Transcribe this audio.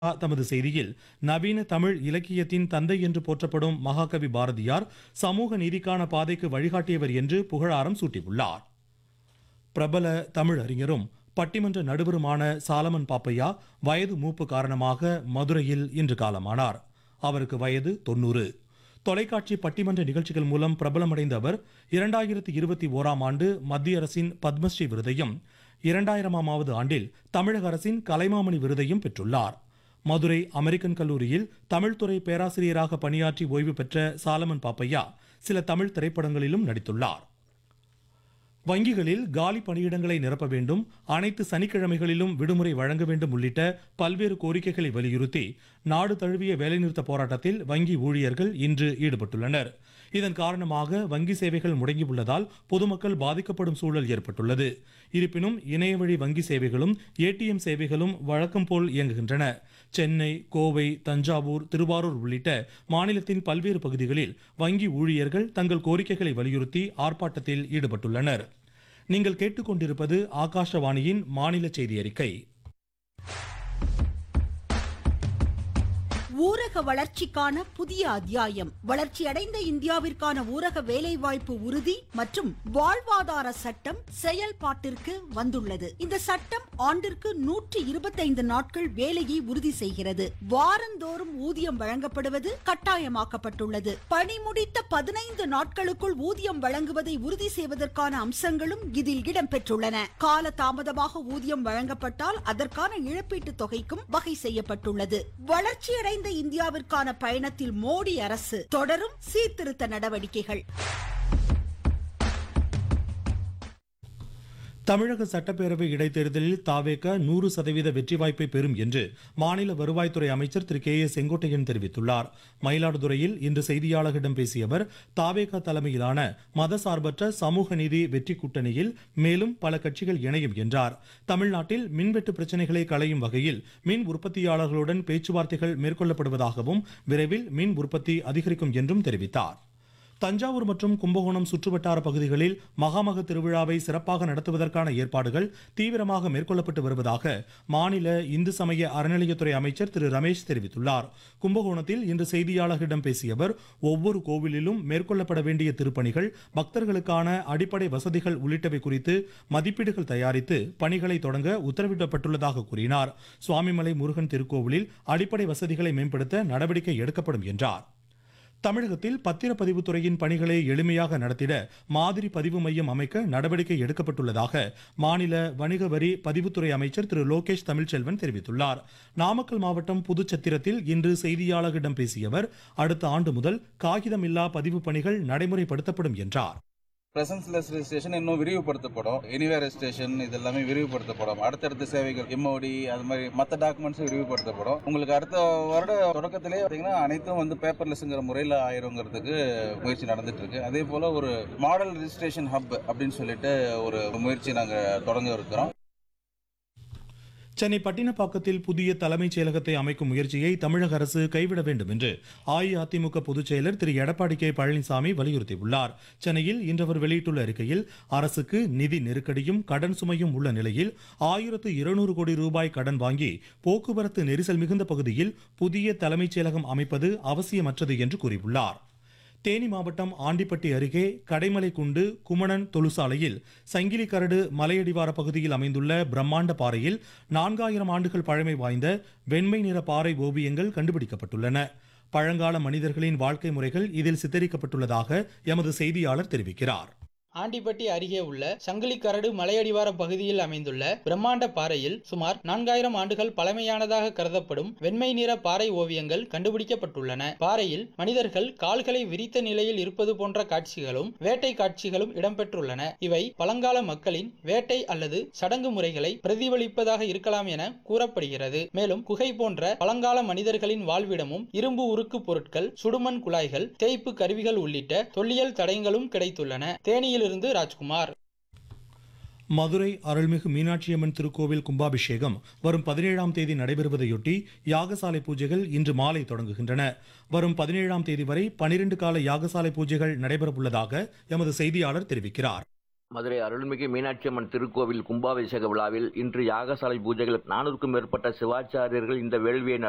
தமது செய்தியில் நவீன தமிழ் இலக்கியத்தின் தந்தை என்று போற்றப்படும் மகாகவி பாரதியார் சமூக நீதிக்கான பாதைக்கு வழிகாட்டியவர் என்று புகழாரம் சூட்டியுள்ளார் பிரபல தமிழ் அறிஞரும் பட்டிமன்ற நடுவருமான சாலமன் பாப்பையா வயது மூப்பு காரணமாக மதுரையில் இன்று காலமானார் அவருக்கு வயது தொன்னூறு தொலைக்காட்சி பட்டிமன்ற நிகழ்ச்சிகள் மூலம் பிரபலமடைந்த அவர் இரண்டாயிரத்தி இருபத்தி ஓராம் ஆண்டு மத்திய அரசின் பத்மஸ்ரீ விருதையும் இரண்டாயிரமாவது ஆண்டில் தமிழக அரசின் கலைமாமணி விருதையும் பெற்றுள்ளார் மதுரை அமெரிக்கன் கல்லூரியில் தமிழ்துறை பேராசிரியராக பணியாற்றி ஓய்வு பெற்ற சாலமன் பாப்பையா சில தமிழ் திரைப்படங்களிலும் நடித்துள்ளார் வங்கிகளில் காலி பணியிடங்களை நிரப்ப வேண்டும் அனைத்து சனிக்கிழமைகளிலும் விடுமுறை வழங்க வேண்டும் உள்ளிட்ட பல்வேறு கோரிக்கைகளை வலியுறுத்தி நாடு தழுவிய வேலைநிறுத்த போராட்டத்தில் வங்கி ஊழியர்கள் இன்று ஈடுபட்டுள்ளனர் இதன் காரணமாக வங்கி சேவைகள் முடங்கியுள்ளதால் பொதுமக்கள் பாதிக்கப்படும் சூழல் ஏற்பட்டுள்ளது இருப்பினும் இணையவழி வங்கி சேவைகளும் ஏடிஎம் சேவைகளும் வழக்கம் போல் இயங்குகின்றன சென்னை கோவை தஞ்சாவூர் திருவாரூர் உள்ளிட்ட மாநிலத்தின் பல்வேறு பகுதிகளில் வங்கி ஊழியர்கள் தங்கள் கோரிக்கைகளை வலியுறுத்தி ஆர்ப்பாட்டத்தில் ஈடுபட்டுள்ளனர் நீங்கள் கேட்டுக்கொண்டிருப்பது ஆகாஷவாணியின் மாநில செய்தி அறிக்கை ஊரக வளர்ச்சிக்கான புதிய அத்தியாயம் வளர்ச்சியடைந்த இந்தியாவிற்கான ஊரக வேலைவாய்ப்பு உறுதி மற்றும் வாழ்வாதார சட்டம் செயல்பாட்டிற்கு வந்துள்ளது இந்த சட்டம் ஆண்டிற்கு நூற்றி இருபத்தைந்து நாட்கள் வேலையை உறுதி செய்கிறது வாரந்தோறும் ஊதியம் வழங்கப்படுவது கட்டாயமாக்கப்பட்டுள்ளது பணி முடித்த பதினைந்து நாட்களுக்குள் ஊதியம் வழங்குவதை உறுதி செய்வதற்கான அம்சங்களும் இதில் இடம்பெற்றுள்ளன கால தாமதமாக ஊதியம் வழங்கப்பட்டால் அதற்கான இழப்பீட்டுத் தொகைக்கும் வகை செய்யப்பட்டுள்ளது வளர்ச்சியடைந்த இந்தியாவிற்கான பயணத்தில் மோடி அரசு தொடரும் சீர்திருத்த நடவடிக்கைகள் தமிழக சட்டப்பேரவை இடைத்தேர்தலில் தாவேக நூறு சதவீத வெற்றி வாய்ப்பை பெறும் என்று மாநில வருவாய்த்துறை அமைச்சர் திரு கே ஏ செங்கோட்டையன் தெரிவித்துள்ளார் மயிலாடுதுறையில் இன்று செய்தியாளர்களிடம் பேசிய அவர் தாவேக தலைமையிலான மதசார்பற்ற சமூக நீதி வெற்றி கூட்டணியில் மேலும் பல கட்சிகள் இணையும் என்றார் தமிழ்நாட்டில் மின்வெட்டு பிரச்சினைகளை களையும் வகையில் மின் உற்பத்தியாளர்களுடன் பேச்சுவார்த்தைகள் மேற்கொள்ளப்படுவதாகவும் விரைவில் மின் உற்பத்தி அதிகரிக்கும் என்றும் தெரிவித்தார் தஞ்சாவூர் மற்றும் கும்பகோணம் சுற்றுவட்டார பகுதிகளில் மகாமக திருவிழாவை சிறப்பாக நடத்துவதற்கான ஏற்பாடுகள் தீவிரமாக மேற்கொள்ளப்பட்டு வருவதாக மாநில இந்து சமய அறநிலையத்துறை அமைச்சர் திரு ரமேஷ் தெரிவித்துள்ளார் கும்பகோணத்தில் இன்று செய்தியாளர்களிடம் பேசிய அவர் ஒவ்வொரு கோவிலிலும் மேற்கொள்ளப்பட வேண்டிய திருப்பணிகள் பக்தர்களுக்கான அடிப்படை வசதிகள் உள்ளிட்டவை குறித்து மதிப்பீடுகள் தயாரித்து பணிகளை தொடங்க உத்தரவிடப்பட்டுள்ளதாக கூறினார் சுவாமிமலை முருகன் திருக்கோவிலில் அடிப்படை வசதிகளை மேம்படுத்த நடவடிக்கை எடுக்கப்படும் என்றார் தமிழகத்தில் பத்திரப்பதிவு துறையின் பணிகளை எளிமையாக நடத்திட மாதிரி பதிவு மையம் அமைக்க நடவடிக்கை எடுக்கப்பட்டுள்ளதாக மாநில வணிக வரி பதிவுத்துறை அமைச்சர் திரு லோகேஷ் தமிழ்ச்செல்வன் தெரிவித்துள்ளார் நாமக்கல் மாவட்டம் புதுச்சத்திரத்தில் இன்று செய்தியாளர்களிடம் பேசிய அவர் அடுத்த ஆண்டு முதல் காகிதமில்லா பதிவு பணிகள் நடைமுறைப்படுத்தப்படும் என்றார் பிரசன்ஸ்லெஸ் ரெஜிஸ்ட்ரேஷன் இன்னும் விரிவுபடுத்தப்படும் எனிவேர் ரெஜிஸ்ட்ரேஷன் இது எல்லாமே விரிவுபடுத்தப்படும் அடுத்தடுத்த சேவைகள் எம்ஓடி அது மாதிரி மற்ற டாக்குமெண்ட்ஸும் விரிவுபடுத்தப்படும் உங்களுக்கு அடுத்த வருட தொடக்கத்திலே பார்த்தீங்கன்னா அனைத்தும் வந்து பேப்பர்லெஸ்ங்கிற முறையில் ஆயிருங்கிறதுக்கு முயற்சி நடந்துட்டு இருக்கு அதே போல ஒரு மாடல் ரெஜிஸ்ட்ரேஷன் ஹப் அப்படின்னு சொல்லிட்டு ஒரு முயற்சி நாங்கள் தொடங்க இருக்கிறோம் சென்னை பட்டினப்பாக்கத்தில் புதிய தலைமைச் செயலகத்தை அமைக்கும் முயற்சியை தமிழக அரசு கைவிட வேண்டும் என்று அஇஅதிமுக பொதுச் செயலர் திரு எடப்பாடி கே பழனிசாமி வலியுறுத்தியுள்ளார் சென்னையில் இன்று அவர் வெளியிட்டுள்ள அறிக்கையில் அரசுக்கு நிதி நெருக்கடியும் கடன் சுமையும் உள்ள நிலையில் ஆயிரத்து இருநூறு கோடி ரூபாய் கடன் வாங்கி போக்குவரத்து நெரிசல் மிகுந்த பகுதியில் புதிய தலைமைச் செயலகம் அமைப்பது அவசியமற்றது என்று கூறியுள்ளார் தேனி மாவட்டம் ஆண்டிப்பட்டி அருகே கடைமலைக்குண்டு குமணன் தொழுசாலையில் சங்கிலி கரடு மலையடிவார பகுதியில் அமைந்துள்ள பிரம்மாண்ட பாறையில் நான்காயிரம் ஆண்டுகள் பழமை வாய்ந்த வெண்மை நிற பாறை ஓவியங்கள் கண்டுபிடிக்கப்பட்டுள்ளன பழங்கால மனிதர்களின் வாழ்க்கை முறைகள் இதில் சித்தரிக்கப்பட்டுள்ளதாக எமது செய்தியாளர் தெரிவிக்கிறார் ஆண்டிப்பட்டி அருகே உள்ள சங்கிலிக்கரடு மலையடிவார பகுதியில் அமைந்துள்ள பிரம்மாண்ட பாறையில் சுமார் நான்காயிரம் ஆண்டுகள் பழமையானதாக கருதப்படும் வெண்மை நிற பாறை ஓவியங்கள் கண்டுபிடிக்கப்பட்டுள்ளன பாறையில் மனிதர்கள் கால்களை விரித்த நிலையில் இருப்பது போன்ற காட்சிகளும் வேட்டை காட்சிகளும் இடம்பெற்றுள்ளன இவை பழங்கால மக்களின் வேட்டை அல்லது சடங்கு முறைகளை பிரதிபலிப்பதாக இருக்கலாம் என கூறப்படுகிறது மேலும் குகை போன்ற பழங்கால மனிதர்களின் வாழ்விடமும் இரும்பு உருக்கு பொருட்கள் சுடுமண் குழாய்கள் தேய்ப்பு கருவிகள் உள்ளிட்ட தொல்லியல் தடயங்களும் கிடைத்துள்ளன தேனியில் இருந்து ராஜ்குமார் மதுரை அருள்மிகு மீனாட்சியம்மன் திருக்கோவில் கும்பாபிஷேகம் வரும் பதினேழாம் தேதி நடைபெறுவதையொட்டி யாகசாலை பூஜைகள் இன்று மாலை தொடங்குகின்றன வரும் பதினேழாம் தேதி வரை பனிரெண்டு கால யாகசாலை பூஜைகள் நடைபெறவுள்ளதாக எமது செய்தியாளர் தெரிவிக்கிறார் மதுரை அருள்மிகு மீனாட்சி அம்மன் திருக்கோவில் கும்பாபிஷேக விழாவில் இன்று யாகசாலை பூஜைகள் நானூறுக்கும் மேற்பட்ட சிவாச்சாரியர்கள் இந்த வேள்வியை